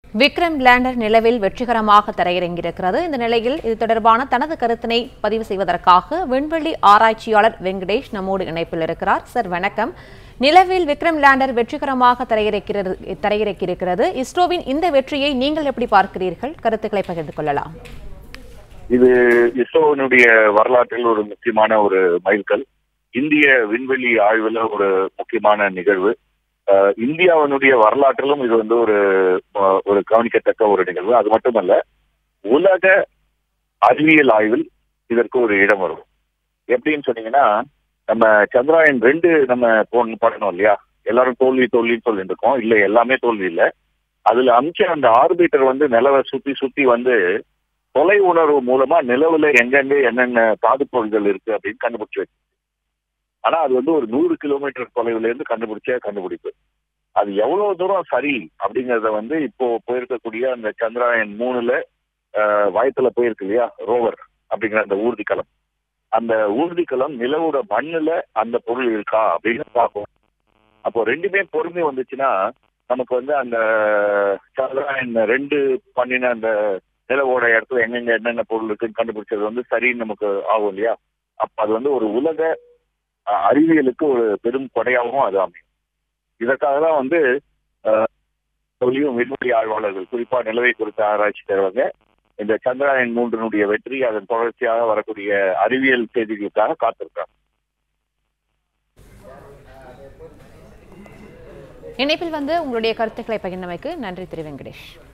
Vikram lander நிலவில் வெற்றிகரமாக தரையிறங்கியிருக்கிறது இந்த நிலையில் இது தொடர்பான தனது கருத்தினை பதிவு செய்வதற்காக விண்வெளி ஆராய்ச்சியாளர் வெங்கடேஷ் நம்மோடு இணைப்பில் இருக்கிறார் சார் வணக்கம் நிலவில் விக்ரம் லேண்டர் வெற்றிகரமாக தரையிறக்கிறது தரையிறக்கியிருக்கிறது இஸ்ரோவின் இந்த வெற்றியை நீங்கள் எப்படி பார்க்கிறீர்கள் கருத்துக்களை பகிர்ந்து கொள்ளலாம் இது இஸ்ரோவினுடைய வரலாற்றில் ஒரு முக்கியமான ஒரு மைல்கல் இந்திய விண்வெளி ஆய்வுல ஒரு முக்கியமான நிகழ்வு அஹ் இந்தியாவினுடைய வரலாற்றிலும் இது வந்து ஒரு அஹ், ஒரு கவனிக்கத்தக்க ஒரு நிகழ்வு அது மட்டுமல்ல உலக அறிவியல் ஆய்வில் இதற்கு ஒரு இடம் வரும் எப்படின்னு சொன்னீங்கன்னா நம்ம சந்திராயன் ரெண்டு நம்ம போன் பண்ணணும் இல்லையா எல்லாரும் தோல்வி தோல்வின்னு சொல்லிட்டு இருக்கோம் இல்ல எல்லாமே தோல்வி இல்ல அதுல அமிச்ச அந்த ஆர்பிட்டர் வந்து நிலவை சுத்தி சுத்தி வந்து தொலை உணர்வு மூலமா நிலவுல எங்கெங்க என்னென்ன தாதுப்பொருள்கள் இருக்கு அப்படின்னு கண்டுபிடிச்சு வச்சு ஆனா அது வந்து ஒரு நூறு கிலோமீட்டர் தொலைவுல இருந்து கண்டுபிடிச்ச கண்டுபிடிப்பு அது எவ்வளவு தூரம் சரி அப்படிங்கறத வந்து இப்போ போயிருக்கக்கூடிய அந்த சந்திராயன் மூணுல ஆஹ், வயத்துல போயிருக்கு இல்லையா ரோவர் அப்படிங்கிற அந்த ஊர்திக்கலம் அந்த ஊர்திக்கலம் நிலவோட மண்ணுல அந்த பொருள் இருக்கா அப்படின்னு பார்ப்போம் அப்போ ரெண்டுமே பொறுமை வந்துச்சுன்னா நமக்கு வந்து அந்த சந்திராயன் ரெண்டு பண்ணின அந்த நிலவோட இடத்துல எங்கெங்க என்னென்ன பொருள் இருக்குன்னு கண்டுபிடிச்சது வந்து சரின்னு நமக்கு ஆகும் இல்லையா அப்ப அது வந்து ஒரு உலக அஹ், அறிவியலுக்கு ஒரு பெரும் கொடையாகவும் அது அமையும் இதற்காக தான் வந்து அஹ், சொல்லியும் விண்வெளி ஆய்வாளர்கள் குறிப்பா நிலவை குறித்த ஆராய்ச்சி செய்றவங்க இந்த சந்திராயன் மூன்றினுடைய வெற்றி அதன் தொடர்ச்சியாக வரக்கூடிய அறிவியல் செய்திகளுக்காக காத்திருக்காங்க இணைப்பில் வந்து உங்களுடைய கருத்துக்களை பகிர்ந்தமைக்கு நன்றி திரு வெங்கடேஷ்